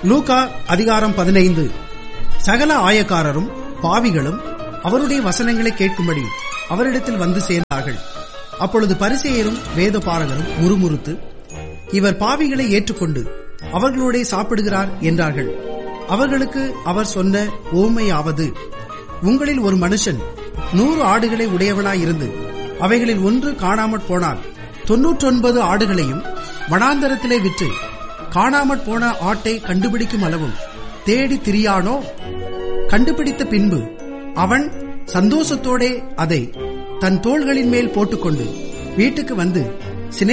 Luca அதிகாரம் பதினைந்து சகல ஆயக்காரரும் பாவிகளும் அவருடைய வசனங்களை கேட்கும்படி அவரிடத்தில் வந்து சேர்ந்தார்கள் அப்பொழுது பரிசேயரும் வேத பாரகரும் முறுமுறுத்து இவர் பாவிகளை ஏற்றுக்கொண்டு அவர்களோடே சாப்பிடுகிறார் என்றார்கள் அவர்களுக்கு அவர் சொன்ன ஓமையாவது உங்களில் ஒரு மனுஷன் நூறு ஆடுகளை உடையவனாயிருந்து அவைகளில் ஒன்று காணாமற் போனால் தொன்னூற்றொன்பது ஆடுகளையும் வனாந்தரத்திலே விற்று காணாமற் போன ஆட்டை கண்டுபிடிக்கும் அளவும் தேடி திரியானோ கண்டுபிடித்த பின்பு அவன் சந்தோஷத்தோடே அதை தன் தோள்களின் மேல் போட்டுக்கொண்டு வீட்டுக்கு வந்து